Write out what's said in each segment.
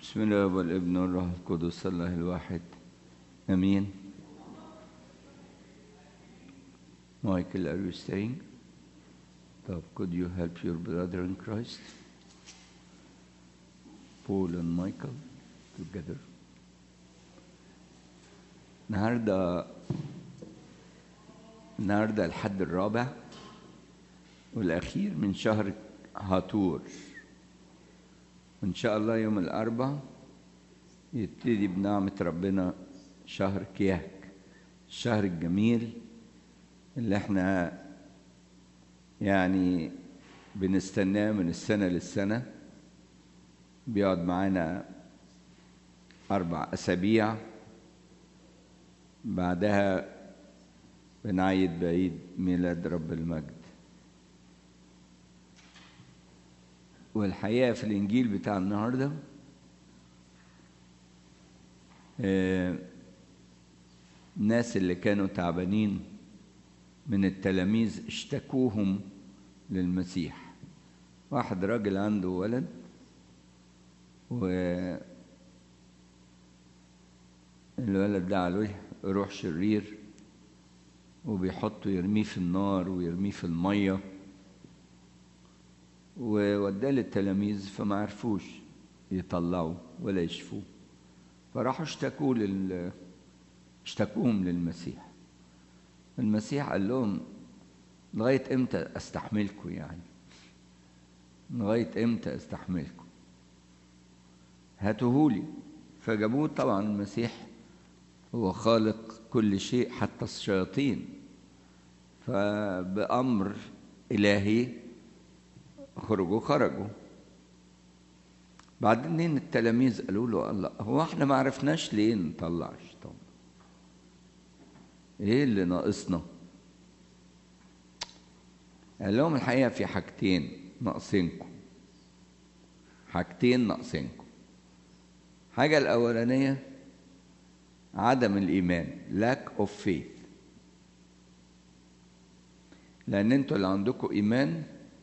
بسم الله والابن والروح القدس الله الواحد امين Michael are you staying طب could you help your brother in Christ Paul and Michael together النهارده النهارده الحد الرابع والاخير من شهر هاتور وإن شاء الله يوم الأربع يبتدي بنعمة ربنا شهر كياك الشهر الجميل اللي احنا يعني بنستناه من السنة للسنة بيقعد معانا أربع أسابيع بعدها بنعيد بعيد ميلاد رب المجد والحقيقة في الإنجيل بتاع النهاردة الناس اللي كانوا تعبانين من التلاميذ اشتكوهم للمسيح واحد راجل عنده ولد و الولد ده عليه روح شرير وبيحطه يرميه في النار ويرميه في الميه ووداه للتلاميذ فما عرفوش يطلعوا ولا يشفوه فراحوا اشتكوا لل اشتكوهم للمسيح المسيح قال لهم لغاية امتى استحملكم يعني لغاية امتى استحملكم هاتوهولي فجابوه طبعا المسيح هو خالق كل شيء حتى الشياطين فبأمر إلهي خرجوا خرجوا بعدين التلاميذ قالوا له الله هو احنا ما عرفناش ليه نطلع الشيطان ايه اللي ناقصنا قال لهم الحقيقه في حاجتين ناقصينكم حاجتين ناقصينكم حاجه الاولانيه عدم الايمان lack of faith لان انتوا اللي عندكم ايمان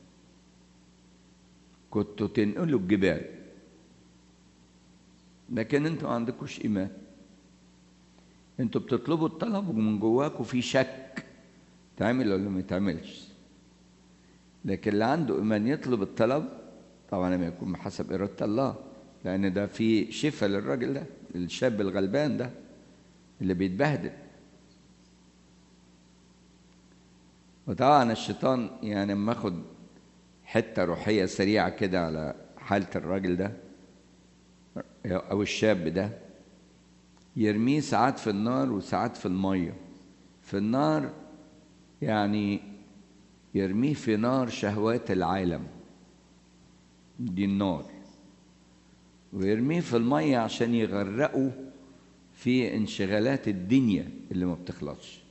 كنتوا تنقلوا الجبال لكن انتوا ما عندكوش ايمان انتوا بتطلبوا الطلب ومن جواكوا في شك تعمل ولا ما يتعملش لكن اللي عنده ايمان يطلب الطلب طبعا لما يكون بحسب اراده الله لان ده في شفاء للراجل ده الشاب الغلبان ده اللي بيتبهدل وطبعا الشيطان يعني لما اخد حتة روحية سريعة كده على حالة الراجل ده أو الشاب ده يرميه ساعات في النار وساعات في المية في النار يعني يرميه في نار شهوات العالم دي النار ويرميه في المية عشان يغرقه في انشغالات الدنيا اللي ما بتخلصش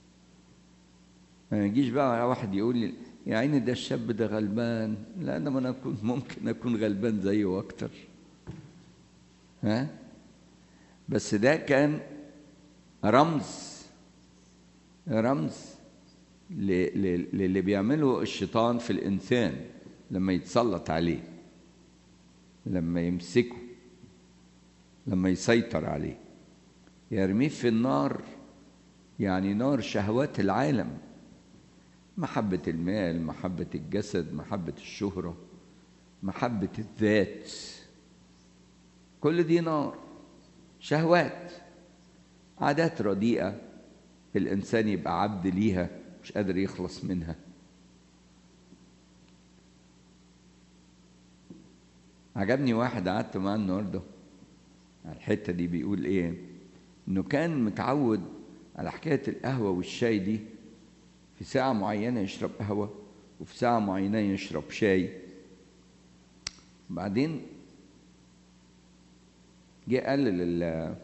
ما يجيش بقى واحد يقول لي يا عيني ده الشاب ده غلبان لا انا ما اكون ممكن اكون غلبان زيه اكتر ها بس ده كان رمز رمز للي بيعمله الشيطان في الانسان لما يتسلط عليه لما يمسكه لما يسيطر عليه يرميه في النار يعني نار شهوات العالم محبة المال محبة الجسد محبة الشهرة محبة الذات كل دي نار شهوات عادات رديئة الإنسان يبقى عبد ليها مش قادر يخلص منها عجبني واحد قعدت معاه النهارده على الحتة دي بيقول إيه إنه كان متعود على حكاية القهوة والشاي دي في ساعة معينة يشرب قهوة وفي ساعة معينة يشرب شاي بعدين جه قال لل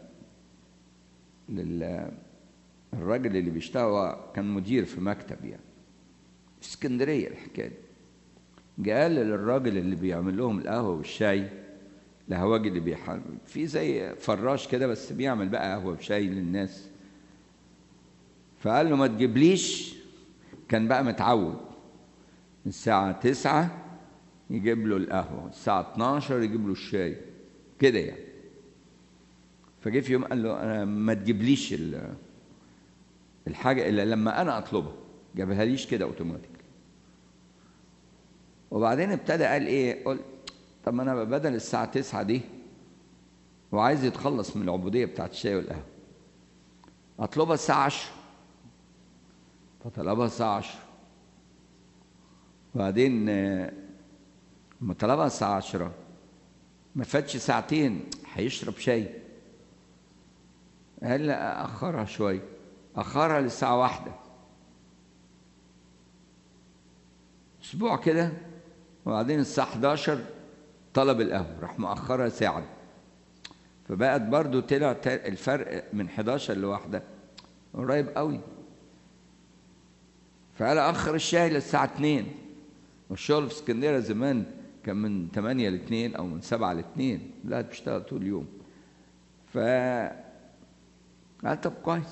لل الراجل اللي بيشتغل كان مدير في مكتب يعني في اسكندرية الحكاية دي جه قال للراجل اللي بيعمل لهم القهوة والشاي الهواجي اللي بيحل في زي فراش كده بس بيعمل بقى قهوة وشاي للناس فقال له ما تجيبليش كان بقى متعود الساعة تسعة يجيب له القهوة الساعة 12 يجيب له الشاي كده يعني فجه في يوم قال له انا ما تجيبليش ال- الحاجه الا لما انا اطلبها جابها ليش كده اوتوماتيك وبعدين ابتدى قال ايه قلت طب ما انا بدل الساعه 9 دي وعايز يتخلص من العبوديه بتاعت الشاي والقهوه اطلبها الساعه 10 فطلبها الساعه 10 وبعدين آه، لما طلبها الساعه 10 ما فاتش ساعتين هيشرب شاي قال لا اخرها شويه اخرها للساعه واحدة اسبوع كده وبعدين الساعه 11 طلب القهوه راح مأخرها ساعه فبقت برضو طلع تا- الفرق من 11 لواحدة قريب قوي فقال اخر الشاي للساعه 2 والشغل في اسكندريه زمان كان من 8 ل 2 او من 7 ل 2 لا بتشتغل طول اليوم ف قال طب كويس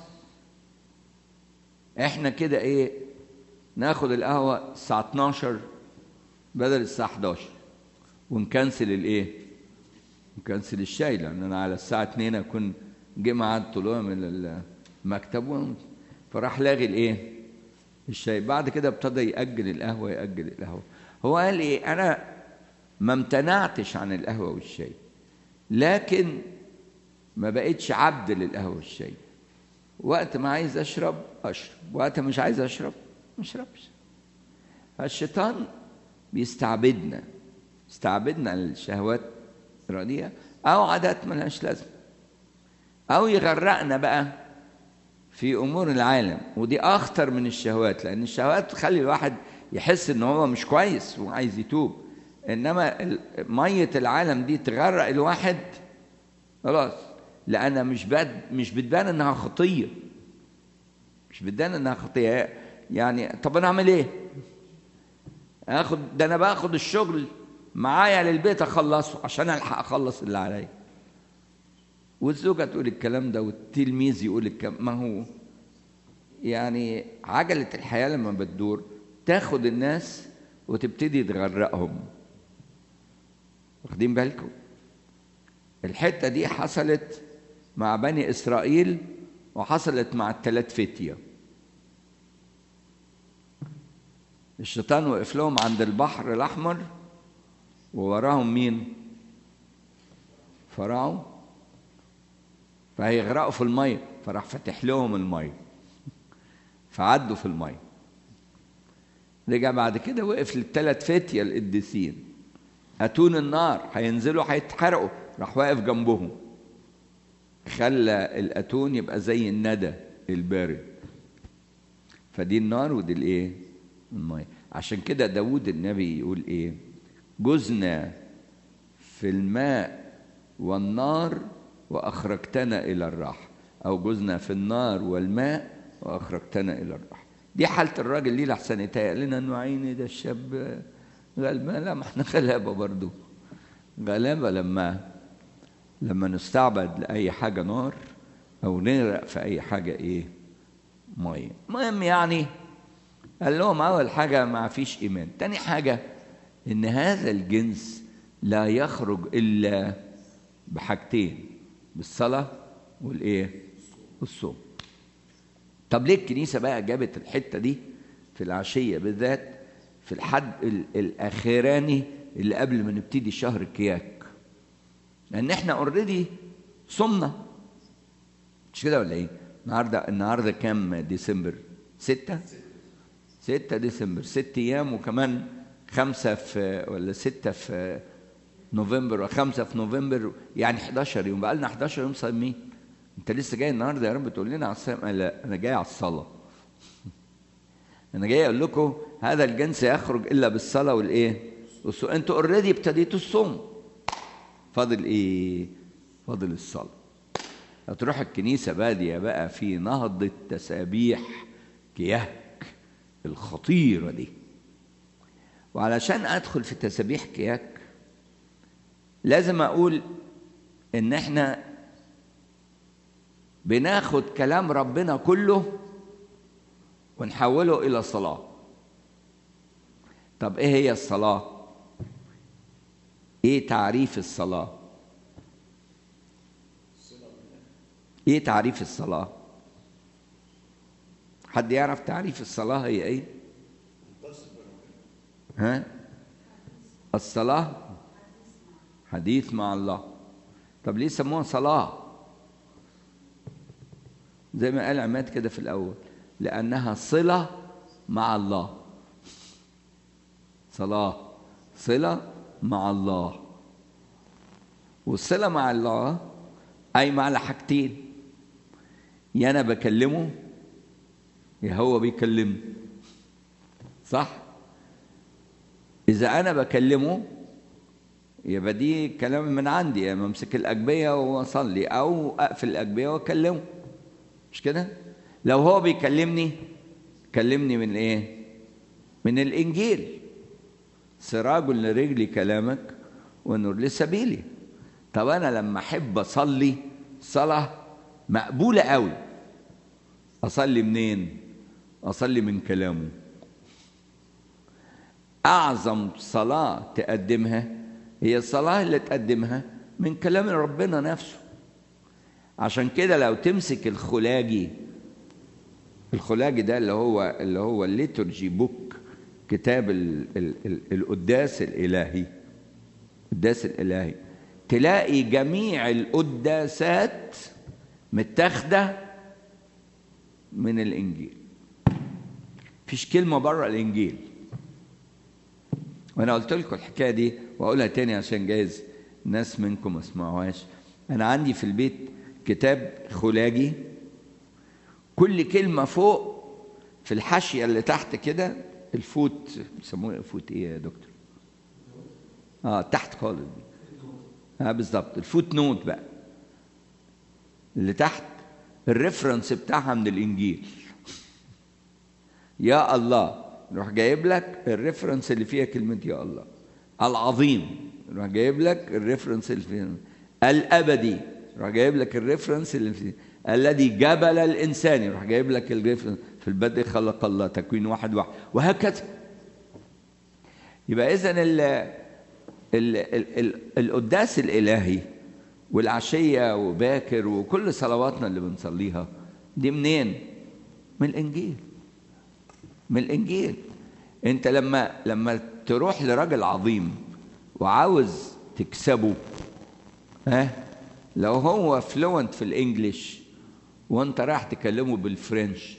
احنا كده ايه ناخد القهوه الساعه 12 بدل الساعه 11 ونكنسل الايه نكنسل الشاي لان انا على الساعه 2 اكون جه ميعاد طلوع من المكتب و- فراح لاغي الايه الشاي بعد كده ابتدى يأجل القهوة يأجل القهوة هو قال ايه انا ما امتنعتش عن القهوة والشاي لكن ما بقتش عبد للقهوة والشاي وقت ما عايز اشرب اشرب وقت مش عايز اشرب ما اشربش فالشيطان بيستعبدنا يستعبدنا على الشهوات الرديئة او عادات ملهاش لازمة او يغرقنا بقى في امور العالم ودي اخطر من الشهوات لان الشهوات تخلي الواحد يحس ان هو مش كويس وعايز يتوب انما ال- ميه العالم دي تغرق الواحد خلاص لان مش بد مش بتبان انها خطيه مش بتبان انها خطيه يعني طب انا اعمل ايه اخد ده انا باخد الشغل معايا للبيت اخلصه عشان الحق اخلص اللي عليا والزوجة تقول الكلام ده والتلميذ يقول الكلام ما هو يعني عجلة الحياة لما بتدور تاخد الناس وتبتدي تغرقهم واخدين بالكم الحتة دي حصلت مع بني إسرائيل وحصلت مع الثلاث فتية الشيطان وقف لهم عند البحر الأحمر ووراهم مين؟ فرعون فهيغرقوا في الميه فراح فاتح لهم الميه فعدوا في الميه رجع بعد كده وقف للثلاث فتية القديسين أتون النار هينزلوا هيتحرقوا راح واقف جنبهم خلى الأتون يبقى زي الندى البارد فدي النار ودي الايه الميه عشان كده داود النبي يقول ايه جزنا في الماء والنار وأخرجتنا إلى الراحة أو جزنا في النار والماء وأخرجتنا إلى الراحة دي حالة الراجل دي لحسن يتهيأ لنا إنه عيني ده الشاب غلبان لا ما احنا غلابة برضو غلابة لما لما نستعبد لأي حاجة نار أو نغرق في أي حاجة إيه مية المهم يعني قال لهم أول حاجة ما فيش إيمان تاني حاجة إن هذا الجنس لا يخرج إلا بحاجتين بالصلاة والإيه؟ والصوم. طب ليه الكنيسة بقى جابت الحتة دي في العشية بالذات في الحد ال- الأخراني اللي قبل ما نبتدي شهر الكياك؟ لأن إحنا أوريدي صمنا مش كده ولا إيه؟ النهارده النهارده كام ديسمبر؟ ستة؟ ستة ديسمبر ست أيام وكمان خمسة في ولا ستة في نوفمبر وخمسة في نوفمبر يعني 11 يوم بقى لنا 11 يوم صايمين انت لسه جاي النهارده يا رب تقول لنا على الصيام لا انا جاي على الصلاه انا جاي اقول لكم هذا الجنس يخرج الا بالصلاه والايه والصوم انتوا اوريدي ابتديتوا الصوم فاضل ايه فاضل الصلاه هتروح الكنيسه باديه بقى في نهضه تسابيح كياك الخطيره دي وعلشان ادخل في تسابيح كياك لازم اقول ان احنا بناخد كلام ربنا كله ونحوله الى صلاه طب ايه هي الصلاه ايه تعريف الصلاه ايه تعريف الصلاة حد يعرف تعريف الصلاة هي ايه ها الصلاة حديث مع الله طب ليه سموها صلاة زي ما قال عماد كده في الأول لأنها صلة مع الله صلاة صلة مع الله والصلة مع الله قايمة على حاجتين يا أنا بكلمه يا هو بيكلمني صح؟ إذا أنا بكلمه يبقى دي كلام من عندي يا امسك الأجبية وأصلي أو أقفل الأجبية وأكلمه مش كده؟ لو هو بيكلمني كلمني من إيه؟ من الإنجيل سراج لرجلي كلامك ونور لسبيلي طب أنا لما أحب أصلي صلاة مقبولة قوي أصلي منين؟ أصلي من كلامه أعظم صلاة تقدمها هي الصلاة اللي تقدمها من كلام ربنا نفسه عشان كده لو تمسك الخلاجي الخلاجي ده اللي هو اللي هو الليتورجي بوك كتاب ال ال ال القداس الإلهي القداس الإلهي تلاقي جميع القداسات متاخدة من الإنجيل فيش كلمة بره الإنجيل وانا قلت لكم الحكايه دي واقولها تاني عشان جايز ناس منكم ما سمعوهاش انا عندي في البيت كتاب خلاجي كل كلمه فوق في الحاشيه اللي تحت كده الفوت بيسموه فوت ايه يا دكتور اه تحت خالص دي اه بالظبط الفوت نوت بقى اللي تحت الريفرنس بتاعها من الانجيل يا الله يروح جايب لك الريفرنس اللي فيها كلمة يا الله العظيم يروح جايب لك الريفرنس اللي فيها الأبدي يروح جايب لك الريفرنس اللي فيها الذي جبل الإنسان يروح جايب لك الريفرنس في البدء خلق الله تكوين واحد واحد وهكذا يبقى إذا ال ال ال ال القداس الإلهي والعشية وباكر وكل صلواتنا اللي بنصليها دي منين؟ من الإنجيل من الانجيل انت لما لما تروح لراجل عظيم وعاوز تكسبه ها لو هو فلوينت في الانجليش وانت رايح تكلمه بالفرنش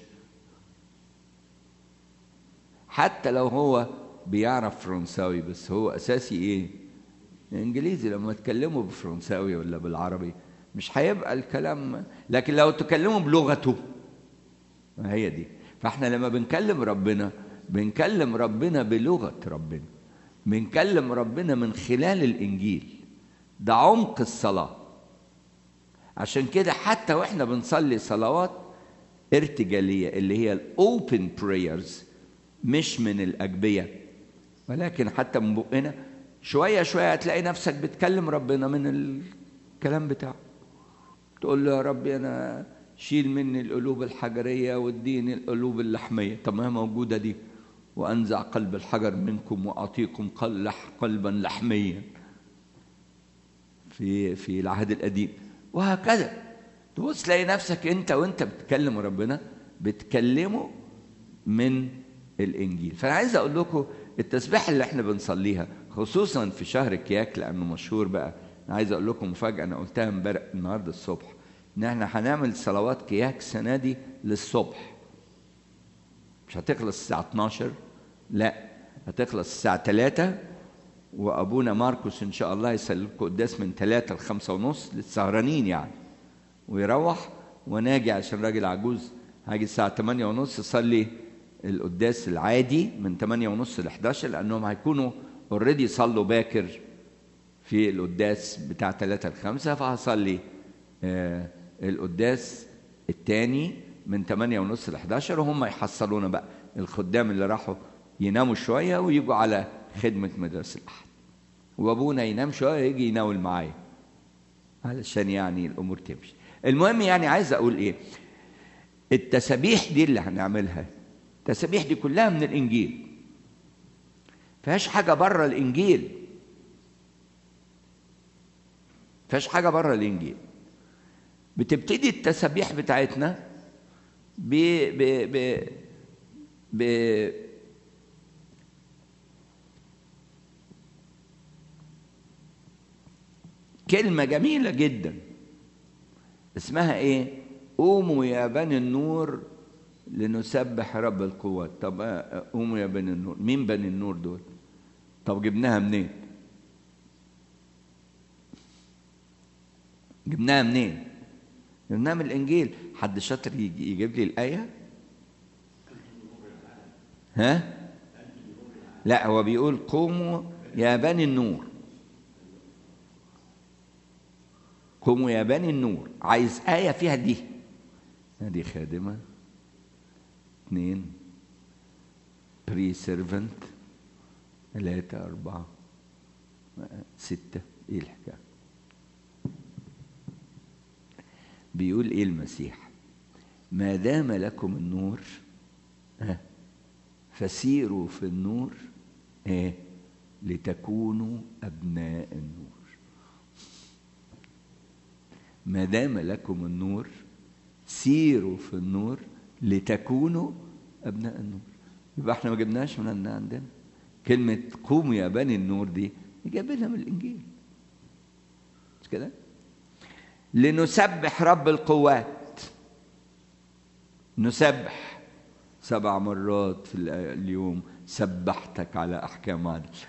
حتى لو هو بيعرف فرنساوي بس هو اساسي ايه انجليزي لما تكلمه بالفرنساوي ولا بالعربي مش هيبقى الكلام لكن لو تكلمه بلغته هي دي فاحنا لما بنكلم ربنا بنكلم ربنا بلغة ربنا بنكلم ربنا من خلال الإنجيل ده عمق الصلاة عشان كده حتى واحنا بنصلي صلوات ارتجالية اللي هي الأوبن برايرز مش من الأجبية ولكن حتى من بقنا شوية شوية هتلاقي نفسك بتكلم ربنا من الكلام بتاعه تقول له يا ربي أنا شيل مني القلوب الحجرية واديني القلوب اللحمية طب ما هي موجودة دي وأنزع قلب الحجر منكم وأعطيكم قلبا لحميا في في العهد القديم وهكذا تبص تلاقي نفسك أنت وأنت بتكلم ربنا بتكلمه من الإنجيل فأنا عايز أقول لكم التسبيح اللي احنا بنصليها خصوصا في شهر كياك لأنه مشهور بقى أنا عايز أقول لكم مفاجأة أنا قلتها امبارح النهارده الصبح ان احنا هنعمل صلوات كياك السنه دي للصبح مش هتخلص الساعه 12 لا هتخلص الساعه 3 وابونا ماركوس ان شاء الله يصلي لكم قداس من 3 ل 5 ونص للسهرانين يعني ويروح وناجي عشان راجل عجوز هاجي الساعه 8 ونص يصلي القداس العادي من 8 ونص ل 11 لانهم هيكونوا اوريدي صلوا باكر في القداس بتاع 3 ل 5 فهصلي آه القداس الثاني من 8 ونص ل 11 وهم يحصلونا بقى الخدام اللي راحوا يناموا شويه ويجوا على خدمه مدرسه الاحد وابونا ينام شويه يجي يناول معايا علشان يعني الامور تمشي المهم يعني عايز اقول ايه التسابيح دي اللي هنعملها التسابيح دي كلها من الانجيل فيهاش حاجه بره الانجيل فيهاش حاجه بره الانجيل بتبتدي التسابيح بتاعتنا ب ب ب ب كلمة جميلة جدا اسمها ايه؟ قوموا يا بني النور لنسبح رب القوات طب قوموا يا بني النور مين بني النور دول؟ طب جبناها منين؟ جبناها منين؟ جبناها من الانجيل حد شاطر يجيب لي الايه؟ ها؟ لا هو بيقول قوموا يا بني النور قوموا يا بني النور عايز آية فيها دي دي خادمة اثنين بري سيرفنت ثلاثة أربعة ستة إيه الحكاية بيقول إيه المسيح ما دام لكم النور ها فسيروا في النور ايه لتكونوا ابناء النور ما دام لكم النور سيروا في النور لتكونوا ابناء النور يبقى احنا ما جبناش من عندنا كلمة قوموا يا بني النور دي جايبينها من الإنجيل مش كده؟ لنسبح رب القوات نسبح سبع مرات في اليوم سبحتك على أحكام عدلك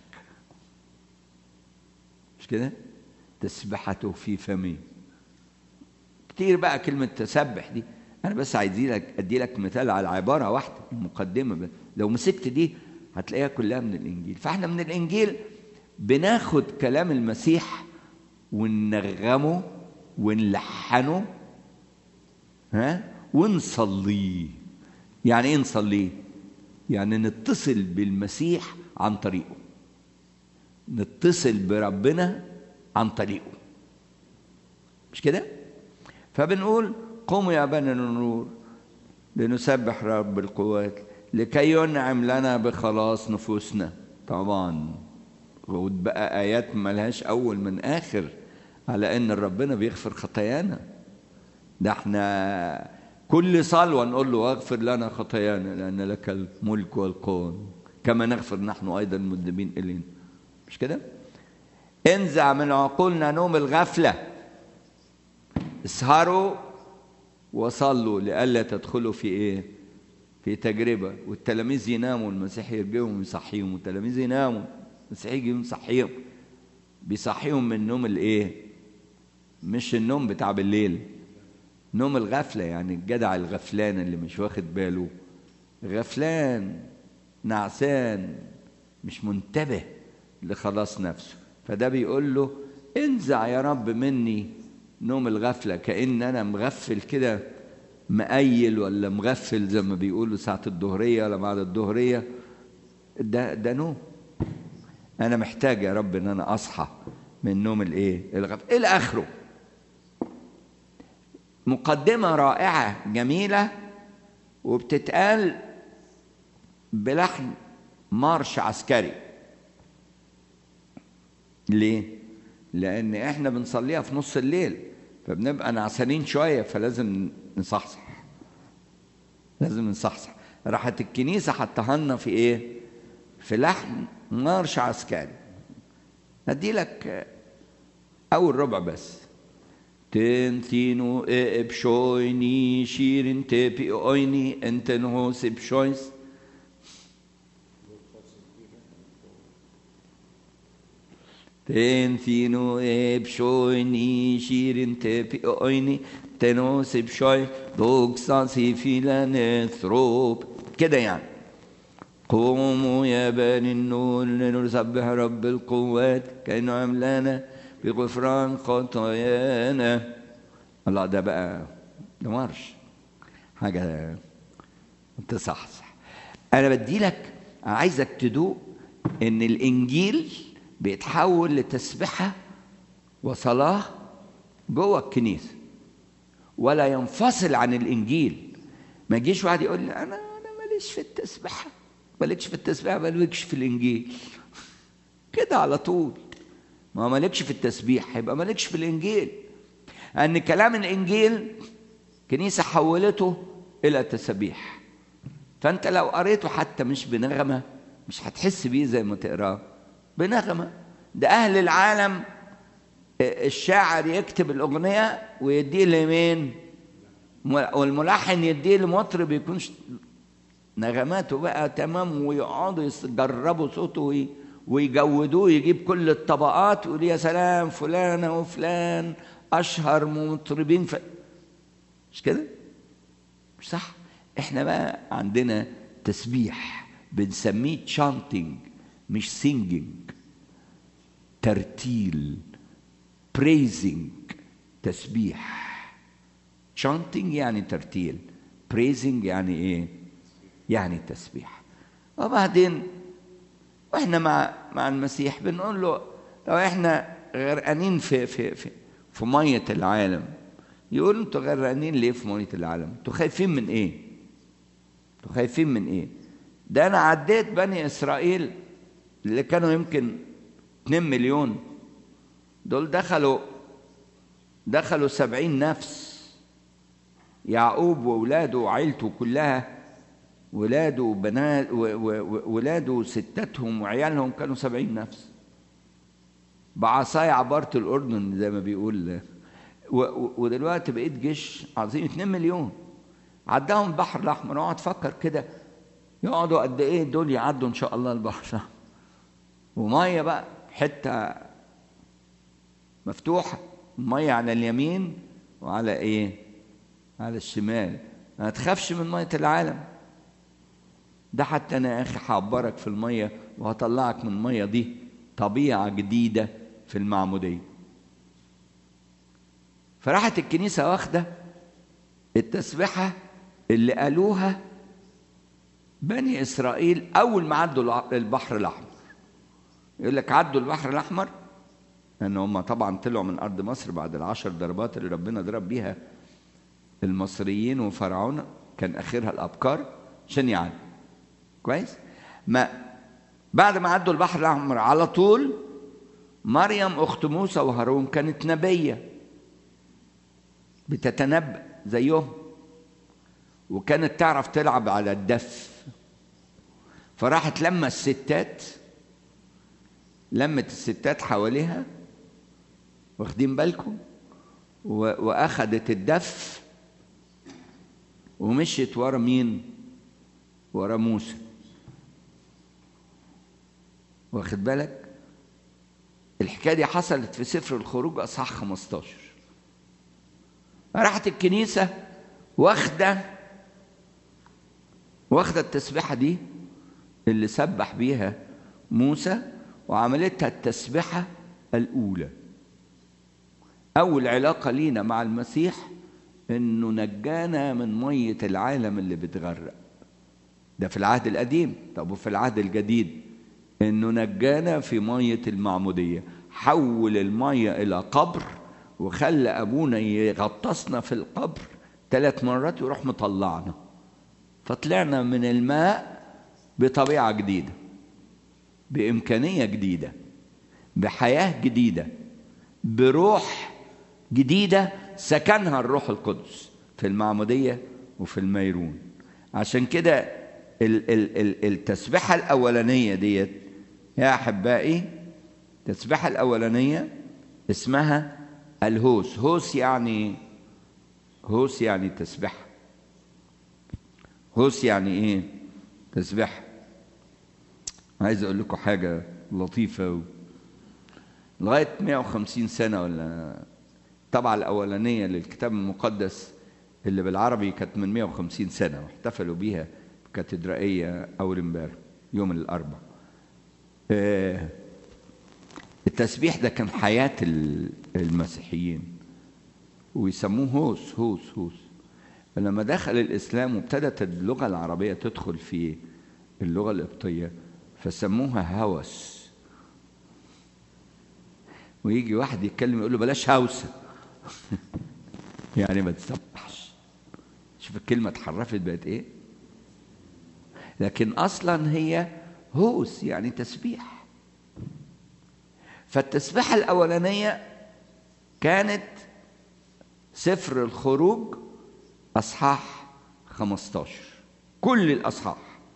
مش كده؟ تسبحته في فمي كتير بقى كلمة تسبح دي أنا بس عايز لك أدي لك مثال على عبارة واحدة المقدمة بس. لو مسكت دي هتلاقيها كلها من الإنجيل فإحنا من الإنجيل بناخد كلام المسيح وننغمه ونلحنه ها ونصليه يعني ايه نصليه يعني نتصل بالمسيح عن طريقه نتصل بربنا عن طريقه مش كده فبنقول قوموا يا بني النور لنسبح رب القوات لكي ينعم لنا بخلاص نفوسنا طبعا خد بقى ايات ملهاش اول من اخر على ان ربنا بيغفر خطايانا ده احنا كل صلوة نقول له اغفر لنا خطايانا لأن لك الملك والقوة كما نغفر نحن أيضا المذنبين إلينا مش كده؟ انزع من عقولنا نوم الغفلة اسهروا وصلوا لئلا تدخلوا في ايه؟ في تجربة والتلاميذ يناموا المسيح يرجعهم ويصحيهم والتلاميذ يناموا المسيح يجي يصحيهم بيصحيهم من نوم الايه؟ مش النوم بتاع بالليل نوم الغفلة يعني الجدع الغفلان اللي مش واخد باله غفلان نعسان مش منتبه لخلاص نفسه فده بيقول له انزع يا رب مني نوم الغفلة كأن أنا مغفل كده مقيل ولا مغفل زي ما بيقولوا ساعة الظهرية ولا بعد الظهرية ده ده نوم أنا محتاج يا رب إن أنا أصحى من نوم الإيه؟ الغفلة إلى آخره مقدمة رائعة جميلة وبتتقال بلحن مارش عسكري ليه؟ لأن إحنا بنصليها في نص الليل فبنبقى نعسانين شوية فلازم نصحصح لازم نصحصح راحت الكنيسة حطها لنا في إيه؟ في لحن مارش عسكري أدي لك أول ربع بس تنثينو ابشويني شيرين تبي اويني انتن هوس ابشويس تنثينو ابشويني شيرين تبي اويني تنوس ابشوي دوكسا سيفيلان ثروب كده يعني قوموا يا بني النور لنسبح رب القوات كي نعملنا بغفران خطايانا الله ده بقى ده مارش حاجة تصحصح أنا بدي لك عايزك تدوق إن الإنجيل بيتحول لتسبحة وصلاة جوه الكنيسة ولا ينفصل عن الإنجيل ما يجيش واحد يقول لي أنا أنا ماليش في التسبحة مالكش في التسبحة مالكش في الإنجيل كده على طول ما مالكش في التسبيح هيبقى مالكش في الانجيل أن كلام الإنجيل كنيسة حولته إلى تسابيح فأنت لو قريته حتى مش بنغمة مش هتحس بيه زي ما تقراه بنغمة ده أهل العالم الشاعر يكتب الأغنية ويديه لمين والملحن يديه لمطرب يكون نغماته بقى تمام ويقعدوا يجربوا صوته ويجودوه يجيب كل الطبقات ويقول يا سلام فلانة وفلان أشهر مطربين ف... مش كده؟ مش صح؟ احنا بقى عندنا تسبيح بنسميه تشانتنج مش سينجينج ترتيل praising تسبيح chanting يعني ترتيل praising يعني ايه يعني تسبيح وبعدين واحنا مع مع المسيح بنقول له لو احنا غرقانين في في في في ميه العالم يقول انتوا غرقانين ليه في ميه العالم انتوا خايفين من ايه انتوا خايفين من ايه ده انا عديت بني اسرائيل اللي كانوا يمكن 2 مليون دول دخلوا دخلوا سبعين نفس يعقوب وولاده وعيلته كلها ولاده وبنات ولاده وستاتهم وعيالهم كانوا سبعين نفس بعصاي عبرت الأردن زي ما بيقول ودلوقتي بقيت جيش عظيم 2 مليون عداهم البحر الأحمر اقعد فكر كده يقعدوا قد إيه دول يعدوا إن شاء الله البحر الأحمر ومية بقى حتة مفتوحة مية على اليمين وعلى ايه على الشمال ما تخافش من مية العالم ده حتى انا يا اخي هعبرك في المية وهطلعك من المية دي طبيعة جديدة في المعمودية فراحت الكنيسة واخدة التسبيحة اللي قالوها بني إسرائيل أول ما عدوا البحر الأحمر يقول لك عدوا البحر الأحمر لأن هم طبعا طلعوا من أرض مصر بعد العشر ضربات اللي ربنا ضرب بيها المصريين وفرعون كان آخرها الأبكار عشان يعدوا كويس؟ ما بعد ما عدوا البحر الأحمر على طول مريم أخت موسى وهارون كانت نبية بتتنبأ زيهم وكانت تعرف تلعب على الدف فراحت لما الستات لمت الستات حواليها واخدين بالكم واخدت الدف ومشيت ورا مين ورا موسى واخد بالك الحكايه دي حصلت في سفر الخروج اصحاح 15 راحت الكنيسه واخده واخده التسبيحه دي اللي سبح بيها موسى وعملتها التسبيحه الاولى اول علاقه لينا مع المسيح انه نجانا من ميه العالم اللي بتغرق ده في العهد القديم طب وفي العهد الجديد انه نجانا في ميه المعموديه حول الميه الى قبر وخلى ابونا يغطسنا في القبر ثلاث مرات ويروح مطلعنا فطلعنا من الماء بطبيعه جديده بامكانيه جديده بحياه جديده بروح جديده سكنها الروح القدس في المعموديه وفي الميرون عشان كده التسبيحه الاولانيه ديت يا احبائي التسبيحه الاولانيه اسمها الهوس هوس يعني هوس يعني تسبيحه هوس يعني ايه تسبيحه عايز اقول لكم حاجه لطيفه و... لغايه 150 سنه ولا الطبعه الاولانيه للكتاب المقدس اللي بالعربي كانت من 150 سنه واحتفلوا بيها في كاتدرائيه اول امبارح يوم الاربعاء آه التسبيح ده كان حياه المسيحيين ويسموه هوس هوس هوس فلما دخل الاسلام وابتدت اللغه العربيه تدخل في اللغه القبطيه فسموها هوس ويجي واحد يتكلم يقول له بلاش هوسه يعني ما تسبحش شوف الكلمه اتحرفت بقت ايه لكن اصلا هي هوس يعني تسبيح فالتسبيحه الاولانيه كانت سفر الخروج اصحاح 15 كل الاصحاح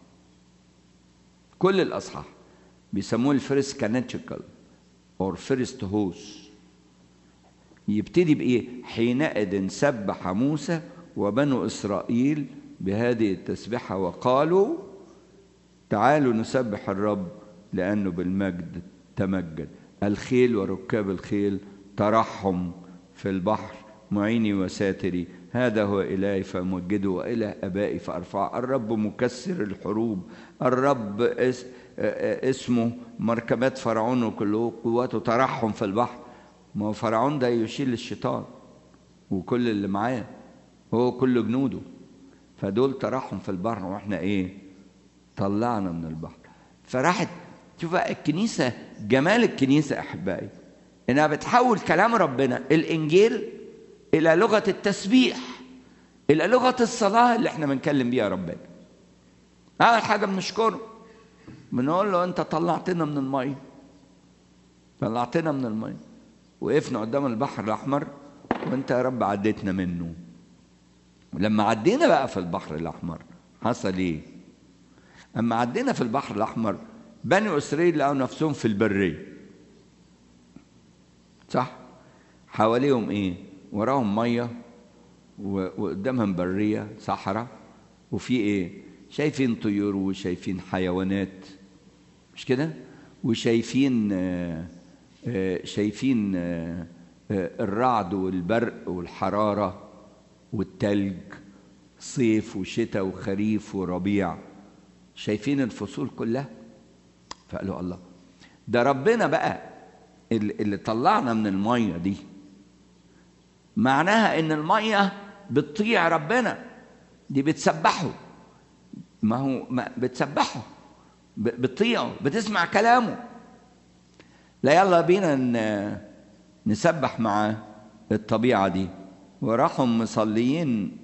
كل الاصحاح بيسموه الفيرست كانتشيكال اور فيرست هوس يبتدي بايه حينئذ سبح موسى وبنو اسرائيل بهذه التسبحه وقالوا تعالوا نسبح الرب لانه بالمجد تمجد الخيل وركاب الخيل ترحم في البحر معيني وساتري هذا هو إلهي فمجده وإله أبائي فأرفع الرب مكسر الحروب الرب اس اسمه مركبات فرعون وكله قواته ترحم في البحر ما هو فرعون ده يشيل الشيطان وكل اللي معاه هو كل جنوده فدول ترحم في البحر واحنا ايه طلعنا من البحر فراحت شوف بقى الكنيسة جمال الكنيسة أحبائي إنها بتحول كلام ربنا الإنجيل إلى لغة التسبيح إلى لغة الصلاة اللي إحنا بنكلم بيها ربنا أول حاجة بنشكره بنقول له أنت طلعتنا من المية طلعتنا من المية وقفنا قدام البحر الأحمر وأنت يا رب عديتنا منه ولما عدينا بقى في البحر الأحمر حصل إيه؟ أما عدينا في البحر الأحمر بني إسرائيل لقوا نفسهم في البرية صح؟ حواليهم إيه؟ وراهم مية وقدامهم برية صحراء وفي إيه؟ شايفين طيور وشايفين حيوانات مش كده؟ وشايفين آه آه شايفين آه الرعد والبرق والحرارة والتلج صيف وشتاء وخريف وربيع شايفين الفصول كلها فقالوا الله ده ربنا بقى اللي طلعنا من الميه دي معناها ان الميه بتطيع ربنا دي بتسبحه ما هو ما بتسبحه بتطيعه بتسمع كلامه لا يلا بينا نسبح مع الطبيعه دي وراحوا مصليين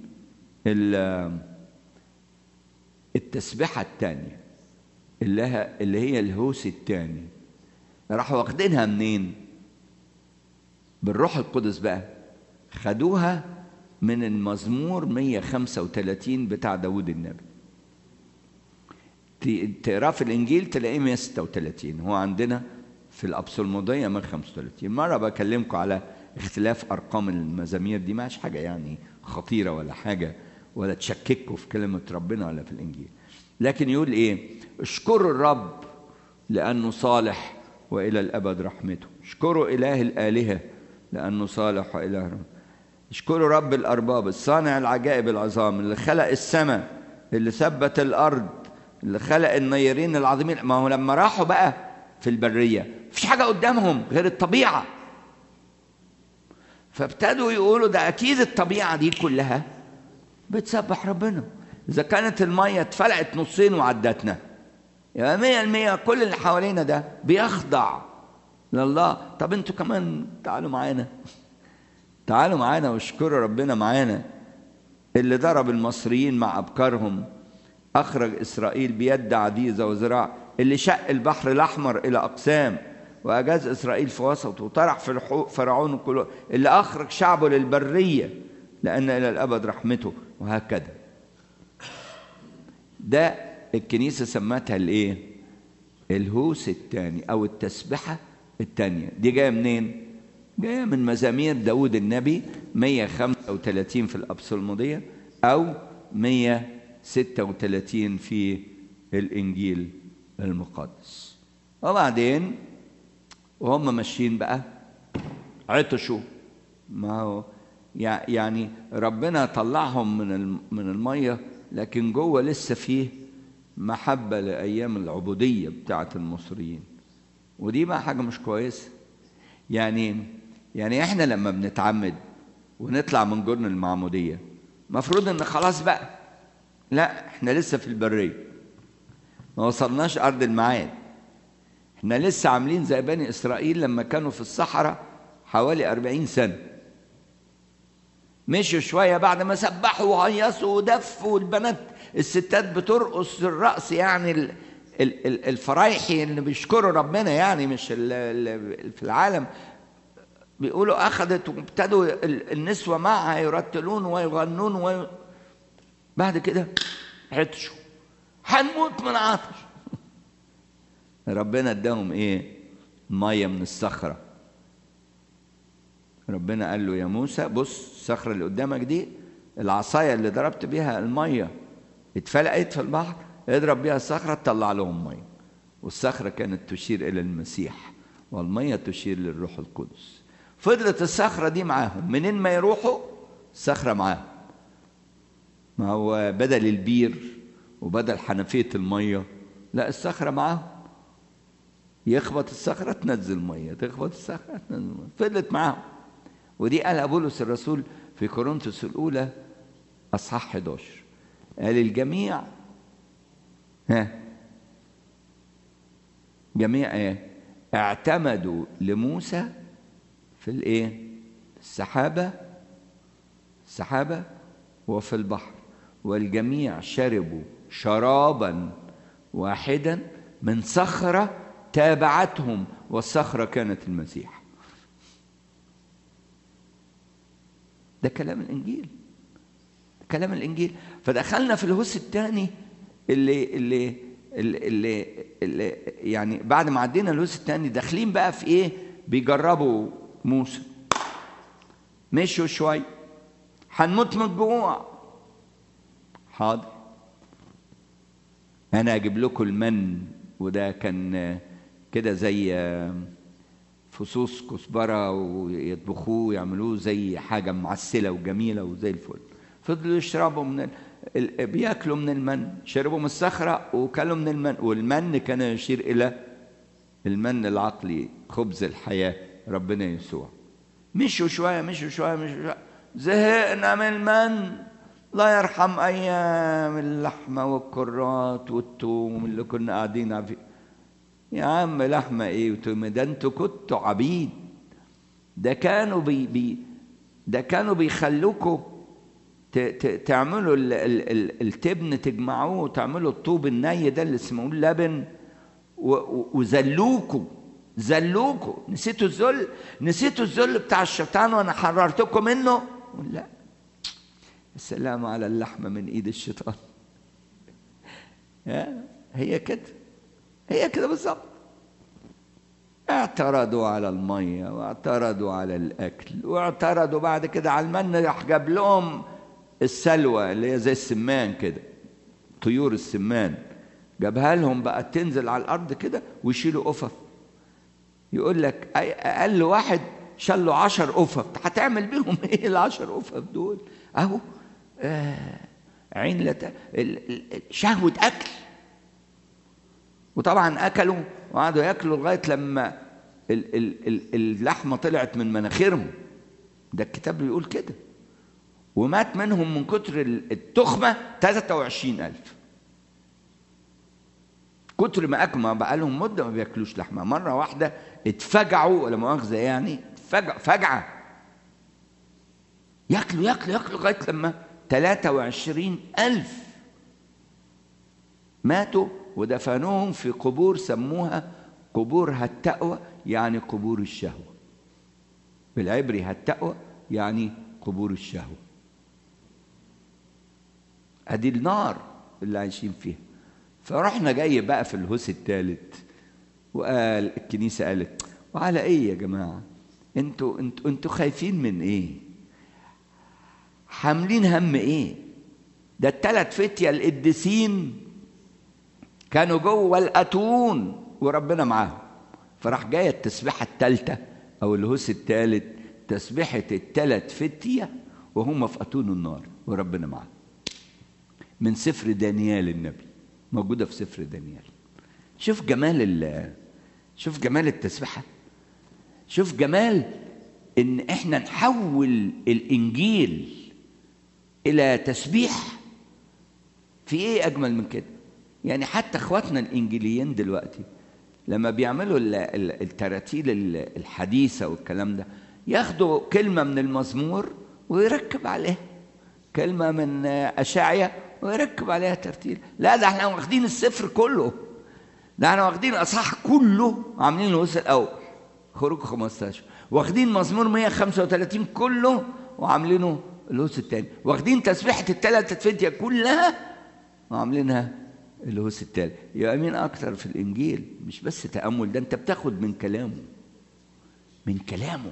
التسبيحه الثانيه اللي, اللي هي الهوس الثاني راحوا واخدينها منين بالروح القدس بقى خدوها من المزمور 135 بتاع داود النبي تقراه في الانجيل تلاقيه 136 هو عندنا في الابصلموديه 135 مره بكلمكم على اختلاف ارقام المزامير دي مش حاجه يعني خطيره ولا حاجه ولا تشككوا في كلمه ربنا ولا في الانجيل لكن يقول ايه اشكروا الرب لانه صالح والى الابد رحمته اشكروا اله الالهه لانه صالح واله رحمته اشكروا رب الارباب الصانع العجائب العظام اللي خلق السماء اللي ثبت الارض اللي خلق النيرين العظيمين ما هو لما راحوا بقى في البريه مفيش حاجه قدامهم غير الطبيعه فابتدوا يقولوا ده اكيد الطبيعه دي كلها بتسبح ربنا إذا كانت المية اتفلقت نصين وعدتنا يبقى مية المية كل اللي حوالينا ده بيخضع لله طب انتوا كمان تعالوا معانا تعالوا معانا واشكروا ربنا معانا اللي ضرب المصريين مع أبكارهم أخرج إسرائيل بيد عديزة وذراع اللي شق البحر الأحمر إلى أقسام وأجاز إسرائيل في وسطه وطرح في فرعون كله اللي أخرج شعبه للبرية لأن إلى الأبد رحمته وهكذا ده الكنيسة سمتها الايه الهوس الثاني او التسبحة الثانية دي جاية منين جاية من مزامير داود النبي 135 في الأبصلمودية أو 136 في الإنجيل المقدس وبعدين وهم ماشيين بقى عطشوا ما هو يعني ربنا طلعهم من من الميه لكن جوه لسه فيه محبة لأيام العبودية بتاعة المصريين ودي بقى حاجة مش كويسة يعني يعني احنا لما بنتعمد ونطلع من جرن المعمودية مفروض ان خلاص بقى لا احنا لسه في البرية ما وصلناش أرض الميعاد احنا لسه عاملين زي بني إسرائيل لما كانوا في الصحراء حوالي أربعين سنة مشوا شوية بعد ما سبحوا وهيصوا ودفوا والبنات الستات بترقص الرقص يعني الفرايحي اللي بيشكروا ربنا يعني مش في العالم بيقولوا أخذت وابتدوا النسوة معها يرتلون ويغنون وي... بعد كده عطشوا هنموت من عطش ربنا اداهم ايه ميه من الصخره ربنا قال له يا موسى بص الصخره اللي قدامك دي العصايه اللي ضربت بيها الميه اتفلقت في البحر اضرب بيها الصخره تطلع لهم ميه والصخره كانت تشير الى المسيح والميه تشير للروح القدس فضلت الصخره دي معاهم منين ما يروحوا الصخره معاهم ما هو بدل البير وبدل حنفيه الميه لا الصخره معاهم يخبط الصخره تنزل ميه تخبط الصخره تنزل ميه فضلت معاهم ودي قالها بولس الرسول في كورنثوس الاولى اصحاح 11 قال الجميع ها جميع ايه اعتمدوا لموسى في الايه السحابه السحابه وفي البحر والجميع شربوا شرابا واحدا من صخره تابعتهم والصخره كانت المسيح ده كلام الانجيل كلام الانجيل فدخلنا في الهوس الثاني اللي اللي اللي, اللي, اللي يعني بعد ما عدينا الهوس الثاني داخلين بقى في ايه بيجربوا موسى مشوا شوي هنموت من الجوع حاضر انا اجيب لكم المن وده كان كده زي فصوص كزبره ويطبخوه ويعملوه زي حاجه معسله وجميله وزي الفل فضلوا يشربوا من ال... بياكلوا من المن شربوا من الصخره وكلوا من المن والمن كان يشير الى المن العقلي خبز الحياه ربنا يسوع مشوا شويه مشوا شويه مشوا شويه زهقنا من المن الله يرحم ايام اللحمه والكرات والثوم اللي كنا قاعدين فيه يا عم لحمه ايه وتوم ده انتوا كنتوا عبيد ده كانوا بي, بي ده كانوا بيخلوكوا تعملوا ال ال ال التبن تجمعوه وتعملوا الطوب الني ده اللي اسمه اللبن وذلوكوا ذلوكوا نسيتوا الذل نسيتوا الذل بتاع الشيطان وانا حررتكم منه لا السلام على اللحمه من ايد الشيطان هي كده هي كده بالظبط اعترضوا على الميه واعترضوا على الاكل واعترضوا بعد كده على المن راح جاب لهم السلوى اللي هي زي السمان كده طيور السمان جابها لهم بقى تنزل على الارض كده ويشيلوا قفف يقول لك اقل واحد شال له 10 قفف هتعمل بيهم ايه ال 10 قفف دول اهو آه عين لت... شهوه اكل وطبعا اكلوا وقعدوا ياكلوا لغايه لما ال ال ال اللحمه طلعت من مناخيرهم ده الكتاب بيقول كده ومات منهم من كتر التخمه 23000 كتر ما اكلوا ما بقى لهم مده ما بياكلوش لحمه مره واحده اتفجعوا ولا مؤاخذه يعني اتفجع فجعه ياكلوا ياكلوا ياكلوا لغايه لما 23000 ماتوا ودفنوهم في قبور سموها قبور هالتقوى يعني قبور الشهوة بالعبري هالتقوى يعني قبور الشهوة ادي النار اللي عايشين فيها فرحنا جاي بقى في الهوس الثالث وقال الكنيسة قالت وعلى ايه يا جماعة انتوا انتوا انتوا خايفين من ايه حاملين هم ايه ده الثلاث فتية القديسين كانوا جوه الاتون وربنا معاهم فراح جايه التسبيحه الثالثه او الهوس الثالث تسبيحه الثلاث فتيه وهم في اتون النار وربنا معاهم من سفر دانيال النبي موجوده في سفر دانيال شوف جمال ال شوف جمال التسبيحه شوف جمال ان احنا نحول الانجيل الى تسبيح في ايه اجمل من كده يعني حتى اخواتنا الانجيليين دلوقتي لما بيعملوا التراتيل الحديثه والكلام ده ياخدوا كلمه من المزمور ويركب عليها كلمه من اشعيا ويركب عليها ترتيل لا ده احنا واخدين السفر كله ده احنا واخدين الاصحاح كله عاملين الوصل الاول خروج 15 واخدين مزمور 135 كله وعاملينه الهوس الثاني واخدين تسبيحه الثلاث فتيه كلها وعاملينها الهوس الثالث يبقى مين اكتر في الانجيل مش بس تامل ده انت بتاخد من كلامه من كلامه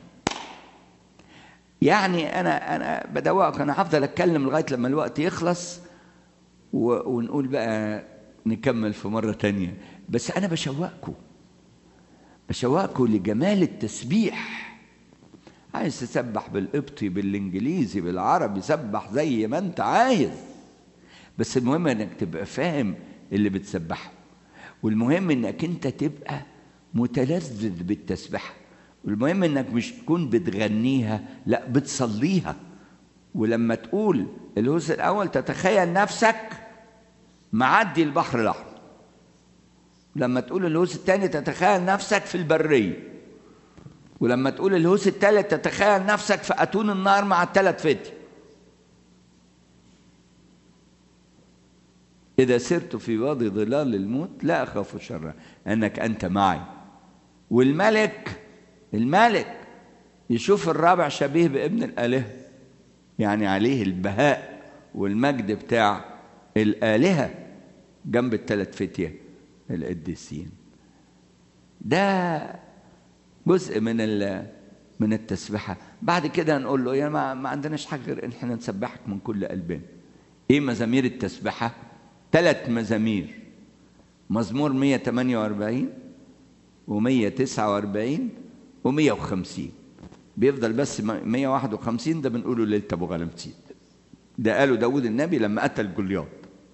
يعني انا انا بدوقك انا هفضل اتكلم لغايه لما الوقت يخلص و... ونقول بقى نكمل في مره تانية بس انا بشوقكم بشوقكم لجمال التسبيح عايز تسبح بالقبطي بالانجليزي بالعربي سبح زي ما انت عايز بس المهم انك تبقى فاهم اللي بتسبحه والمهم انك انت تبقى متلذذ بالتسبحه والمهم انك مش تكون بتغنيها لا بتصليها ولما تقول الهوس الاول تتخيل نفسك معدي البحر الاحمر لما تقول الهوس الثاني تتخيل نفسك في البريه ولما تقول الهوس الثالث تتخيل نفسك في اتون النار مع الثلاث فتي إذا سرت في وادي ظلال الموت لا أخاف شرا أنك أنت معي والملك الملك يشوف الرابع شبيه بابن الآلهة يعني عليه البهاء والمجد بتاع الآلهة جنب الثلاث فتية القديسين ده جزء من من التسبيحة بعد كده نقول له يا ما, ما عندناش حاجة غير إن احنا نسبحك من كل قلبنا إيه مزامير التسبيحة؟ ثلاث مزامير مزمور 148 و149 و150 بيفضل بس 151 ده بنقوله ليلة أبو غلمسيد ده قاله داود النبي لما قتل جولياط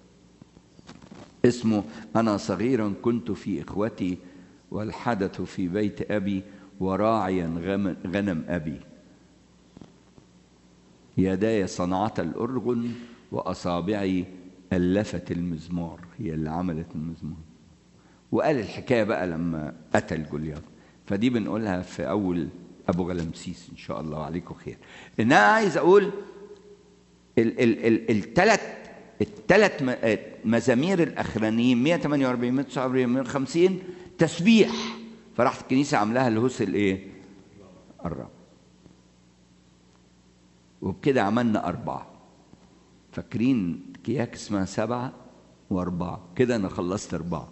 اسمه أنا صغيرا كنت في إخوتي والحدث في بيت أبي وراعيا غنم أبي يداي صنعت الأرغن وأصابعي ألفت المزمار هي اللي عملت المزمار وقال الحكاية بقى لما قتل جولياط فدي بنقولها في أول أبو غلمسيس إن شاء الله عليكم خير إن أنا عايز أقول الثلاث الثلاث مزامير الأخرانيين 148 149 150 تسبيح فراحت الكنيسة عاملاها الهوس الإيه؟ الرب وبكده عملنا أربعة فاكرين كياك اسمها سبعة وأربعة كده أنا خلصت أربعة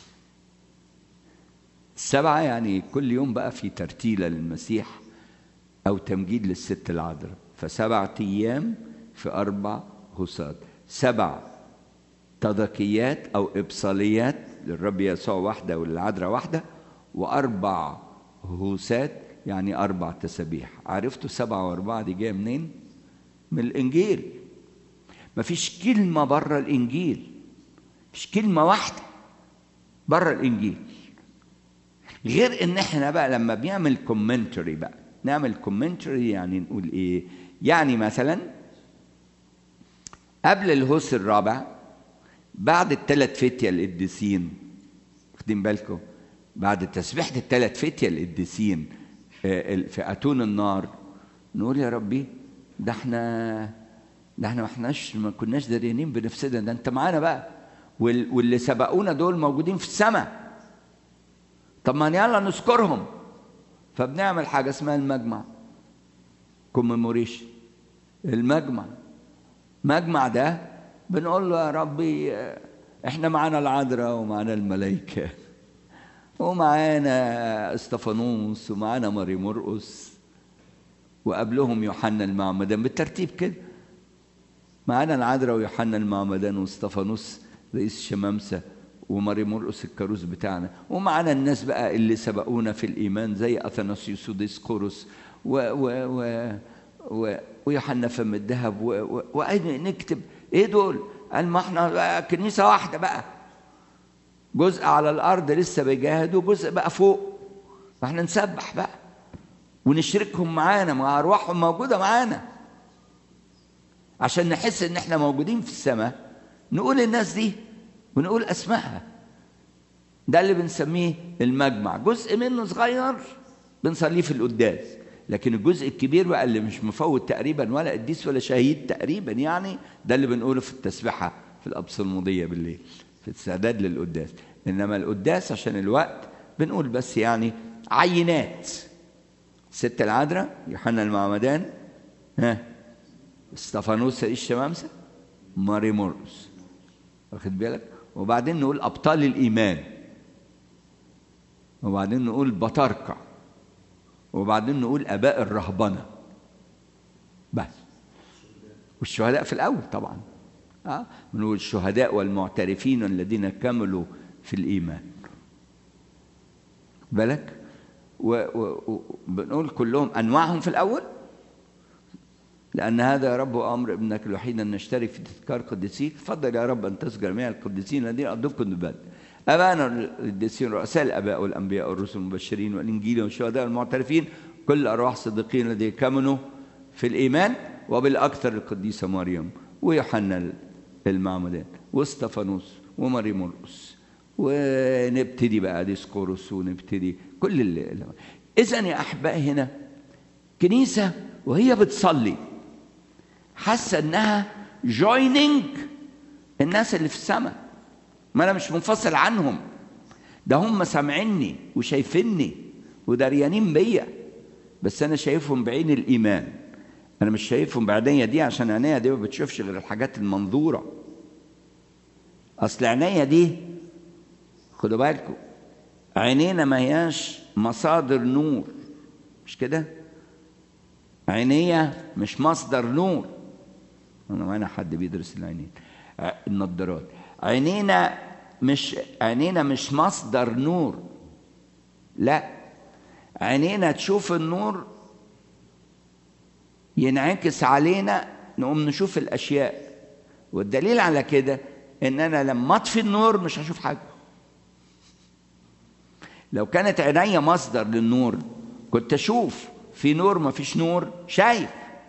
السبعة يعني كل يوم بقى في ترتيلة للمسيح أو تمجيد للست العذراء فسبعة أيام في أربع هسات سبع تضكيات أو إبصاليات للرب يسوع واحدة وللعذراء واحدة وأربع هوسات يعني أربع تسابيح عرفتوا سبعة وأربعة دي جاية منين؟ من الإنجيل مفيش كلمة بره الإنجيل مفيش كلمة واحدة بره الإنجيل غير إن إحنا بقى لما بنعمل كومنتري بقى نعمل كومنتري يعني نقول إيه؟ يعني مثلا قبل الهوس الرابع بعد الثلاث فتية القديسين واخدين بالكم بعد تسبيحة الثلاث فتية القديسين في أتون النار نقول يا ربي ده احنا ده احنا ما احناش ما كناش داريانين بنفسنا ده انت معانا بقى واللي سبقونا دول موجودين في السماء طب ما يلا نذكرهم فبنعمل حاجه اسمها المجمع كوميموريشن المجمع مجمع ده بنقول له يا ربي احنا معانا العذراء ومعانا الملائكه ومعانا استفانوس ومعانا ماري مرقس وقبلهم يوحنا المعمدان بالترتيب كده معانا العذراء ويوحنا المعمدان واستفانوس رئيس الشمامسة وماري مرقس الكاروس بتاعنا ومعانا الناس بقى اللي سبقونا في الإيمان زي أثناسيوس وديسقورس و و و و ويوحنا فم الذهب ونكتب ايه دول؟ قال ما احنا كنيسة واحدة بقى جزء على الأرض لسه بيجاهد وجزء بقى فوق فاحنا نسبح بقى ونشركهم معانا مع أرواحهم موجودة معانا عشان نحس ان احنا موجودين في السماء نقول الناس دي ونقول اسمائها ده اللي بنسميه المجمع جزء منه صغير بنصليه في القداس لكن الجزء الكبير بقى اللي مش مفوت تقريبا ولا قديس ولا شهيد تقريبا يعني ده اللي بنقوله في التسبيحه في الابصلموديه بالليل في الاستعداد للقداس انما القداس عشان الوقت بنقول بس يعني عينات ست العذراء يوحنا المعمدان ها استفانوس رئيس شمامسة ماري مرقس واخد بالك وبعدين نقول أبطال الإيمان وبعدين نقول بطاركة وبعدين نقول آباء الرهبنة بس والشهداء في الأول طبعا أه؟ بنقول الشهداء والمعترفين الذين كملوا في الإيمان بالك وبنقول كلهم أنواعهم في الأول لأن هذا يا رب أمر ابنك الوحيد أن نشترك في تذكار قديسيك فضل يا رب أن تذكر جميع القديسين الذين أضفكم بالبلد أبانا القديسين رؤساء الآباء والأنبياء والرسل المبشرين والإنجيل والشهداء والمعترفين كل أرواح صديقين الذين كمنوا في الإيمان وبالأكثر القديسة مريم ويوحنا المعمدان واستفانوس وماري مرقس ونبتدي بقى ديسكورس ونبتدي كل اللي إذا يا أحبائي هنا كنيسة وهي بتصلي حاسة إنها جويننج الناس اللي في السماء ما أنا مش منفصل عنهم ده هم سامعيني وشايفيني وداريانين بيا بس أنا شايفهم بعين الإيمان أنا مش شايفهم بعينيا دي عشان عينيا دي ما بتشوفش غير الحاجات المنظورة أصل عينيا دي خدوا بالكم عينينا ما هياش مصادر نور مش كده عينيا مش مصدر نور انا وانا حد بيدرس العينين النضارات عينينا مش عينينا مش مصدر نور لا عينينا تشوف النور ينعكس علينا نقوم نشوف الاشياء والدليل على كده ان انا لما اطفي النور مش هشوف حاجه لو كانت عينيا مصدر للنور كنت اشوف في نور ما فيش نور شايف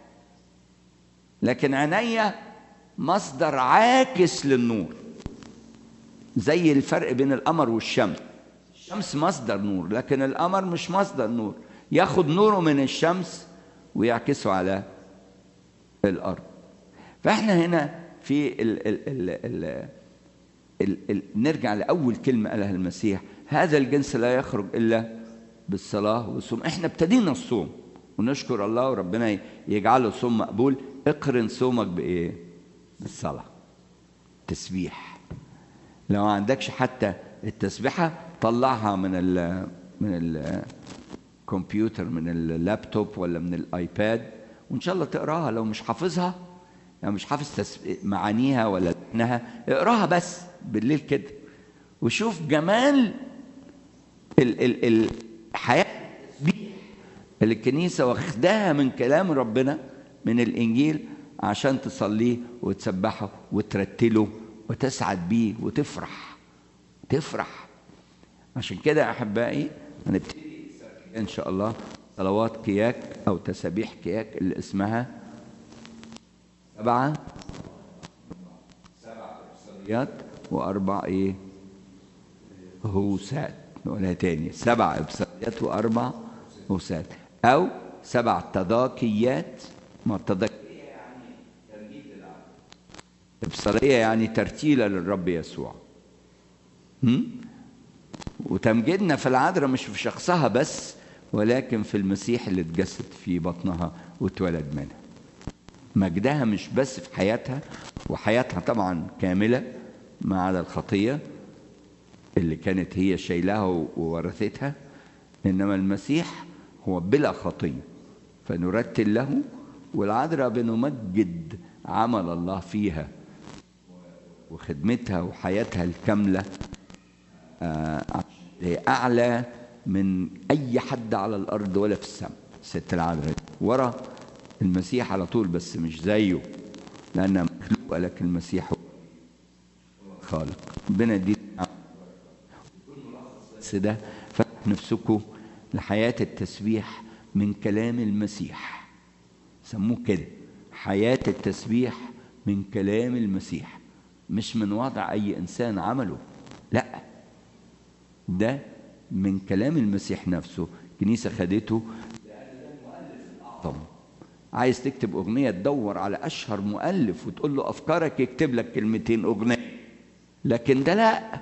لكن عينيا مصدر عاكس للنور زي الفرق بين القمر والشمس الشمس مصدر نور لكن القمر مش مصدر نور ياخد نوره من الشمس ويعكسه على الارض فاحنا هنا في ال ال ال ال ال ال نرجع لاول كلمه قالها المسيح هذا الجنس لا يخرج الا بالصلاه والصوم احنا ابتدينا الصوم ونشكر الله وربنا يجعله صوم مقبول اقرن صومك بايه بالصلاه تسبيح لو ما عندكش حتى التسبيحه طلعها من ال من الكمبيوتر من اللابتوب ولا من الايباد وان شاء الله تقراها لو مش حافظها يعني مش حافظ تس... معانيها ولا انها اقراها بس بالليل كده وشوف جمال ال ال الحياه اللي الكنيسه واخداها من كلام ربنا من الانجيل عشان تصليه وتسبحه وترتله وتسعد بيه وتفرح تفرح عشان كده يا احبائي هنبتدي ان شاء الله صلوات كياك او تسابيح كياك اللي اسمها سبعة سبع ابصاريات واربع ايه هوسات نقولها تاني سبع ابصاريات واربع هوسات او سبع تضاكيات ما التضاكية يعني تمجيد للعبد ابصارية يعني ترتيلة للرب يسوع هم؟ وتمجيدنا في العذراء مش في شخصها بس ولكن في المسيح اللي اتجسد في بطنها واتولد منها مجدها مش بس في حياتها وحياتها طبعا كاملة ما عدا الخطية اللي كانت هي شايلاها وورثتها إنما المسيح هو بلا خطية فنرتل له والعذراء بنمجد عمل الله فيها وخدمتها وحياتها الكاملة أعلى من أي حد على الأرض ولا في السماء ست العذراء ورا المسيح على طول بس مش زيه لأنها مخلوقة لكن المسيح هو خالق ربنا دي بس ده فتح نفسكم لحياة التسبيح من كلام المسيح سموه كده حياة التسبيح من كلام المسيح مش من وضع أي إنسان عمله لا ده من كلام المسيح نفسه الكنيسة خدته الأعظم عايز تكتب أغنية تدور على أشهر مؤلف وتقول له أفكارك يكتب لك كلمتين أغنية لكن ده لا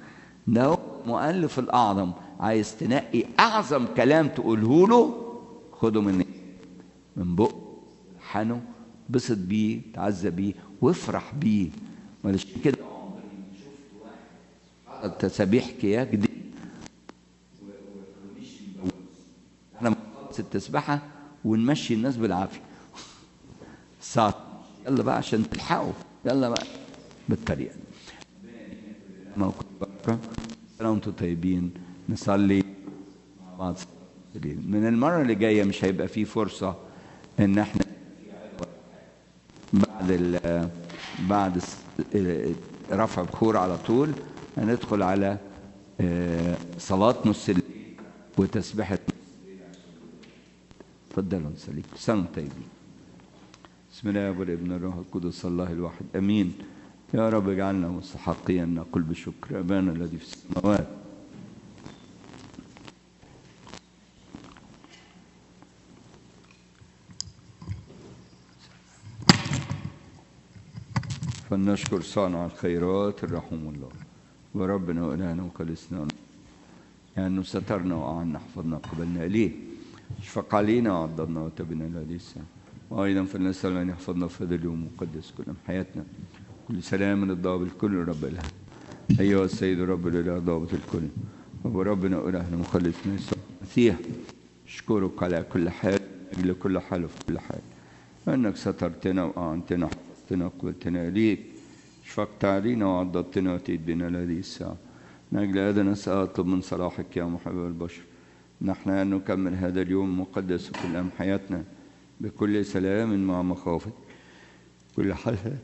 ده هو مؤلف الأعظم عايز تنقي أعظم كلام تقوله له خده من من بق حنه بسط بيه تعزى بيه وافرح بيه معلش كده عمري ما شفت واحد حاطط تسابيح كياك دي احنا بنخلص التسبحه ونمشي الناس بالعافيه الساعه يلا بقى عشان تلحقوا يلا بقى بالطريقه دي موقف بركه سنه وانتم طيبين نصلي مع بعض من المره اللي جايه مش هيبقى في فرصه ان احنا بعد ال بعد رفع بخور على طول هندخل على صلاة نص الليل وتسبيحة تفضلوا نصلي سنة طيبين بسم الله والابن الروح القدس الله الواحد امين يا رب اجعلنا مستحقين نقول بشكر ابانا الذي في السماوات فلنشكر صانع الخيرات الرحوم الله وربنا وإلهنا وخلصنا يعني سترنا وأعنا حفظنا قبلنا إليه اشفق علينا وعضدنا وتبنا الذي الساعة وأيضا فلنسأل أن يحفظنا في هذا اليوم مقدس كل حياتنا كل سلام الضابط الكل رب إله أيها السيد رب الإله ضابط الكل وربنا وإلهنا مخلصنا يسوع المسيح أشكرك على كل حال أجل كل حال وفي كل حال أنك سترتنا وأعنتنا وحفظتنا وقبلتنا إليك شفقت علينا وعضدتنا وأتيت بنا هذه الساعة من أجل هذا نسأل أطلب من صلاحك يا محب البشر نحن أن نكمل هذا اليوم المقدس في كل أيام حياتنا بكل سلام مع مخافة كل حالة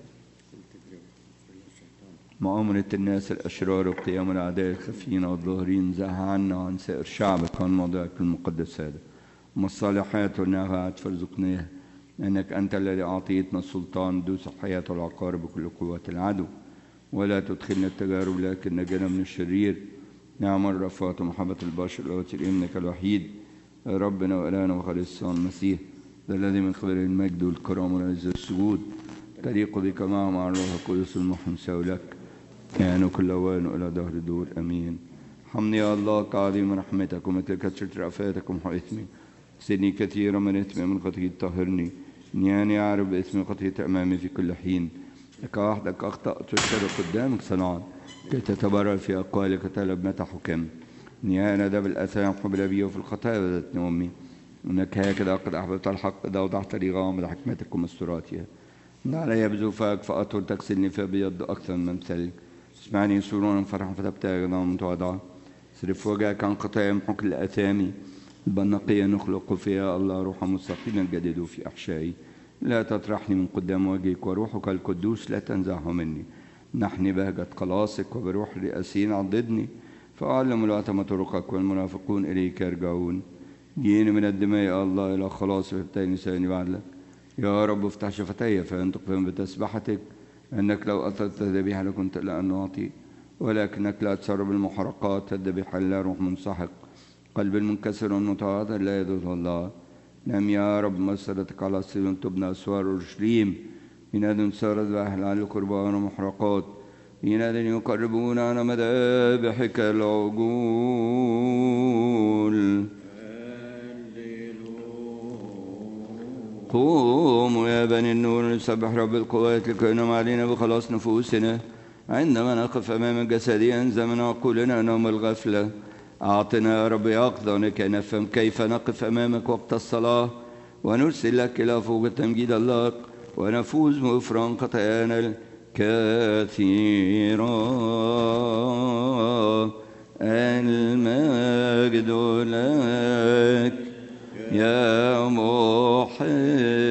مؤامرة الناس الأشرار وقيام الأعداء الخفيين والظاهرين زه عنا وعن سائر شعبك وعن موضعك المقدس هذا وما الصالحات والنافعات فارزقناها لأنك أنت الذي أعطيتنا السلطان دوس الحياة والعقار بكل قوات العدو ولا تدخلنا التجارب لكن نجنا من الشرير نعم الرفات ومحبة البشر الأوتي ابنك الوحيد ربنا وإلهنا وخالصنا المسيح ذا الذي من قبل المجد والكرم والعز والسجود تليق بك معه مع الروح القدس المحمس لك كان كل أوان إلى دهر دور أمين حمني يا الله كعظيم رحمتك ومثل كثرة رأفاتك ومحيثني سني كثيرا من إثمي من خطية طهرني إني أعرف باسم خطية أمامي في كل حين لك وحدك أخطأت والشر قدامك صنعان كي تتبرر في أقوالك وتلب متى حكم إني أنا ده بالأثام حبل بي وفي الخطايا بدتني أمي إنك هكذا قد أحببت الحق إذا وضعت لي غامض حكمتك ومستوراتها إن علي بزوفك فأطول تغسلني فبيض أكثر من مثلك اسمعني سرورا فرحا فتبتغي غضام متواضعة صرف وجهك عن خطايا محك الآثام البنقية نخلق فيها الله روحا مستقيما جدد في أحشائي لا تطرحني من قدام وجهك وروحك القدوس لا تنزعه مني نحني بهجة خلاصك وبروح الرئاسين عضدني فأعلم الأتم طرقك والمنافقون إليك يرجعون جيني من الدماء يا الله إلى خلاص وفتي نساني بعدلك يا رب افتح شفتي فينطق فيهم بتسبحتك أنك لو أطلت ذبيحة لكنت لأن أعطي ولكنك لا تسرب المحرقات الذبيحة لا روح منسحق قلب المنكسر والمتواضع لا يدعو الله نعم يا رب مسرتك على صيون تبنى أسوار أورشليم ينادون سارت بأهل على القربان ومحرقات يناد يقربون على مذابحك العجول قوموا يا بني النور نسبح رب القوات لكي ينام علينا بخلاص نفوسنا عندما نقف أمام جسديا زمن عقولنا نوم الغفلة أعطنا يا رب يقظة لكي نفهم كيف نقف أمامك وقت الصلاة ونرسل لك إلى فوق تمجيد الله ونفوز بغفران خطايانا الكثيرة المجد لك يا محب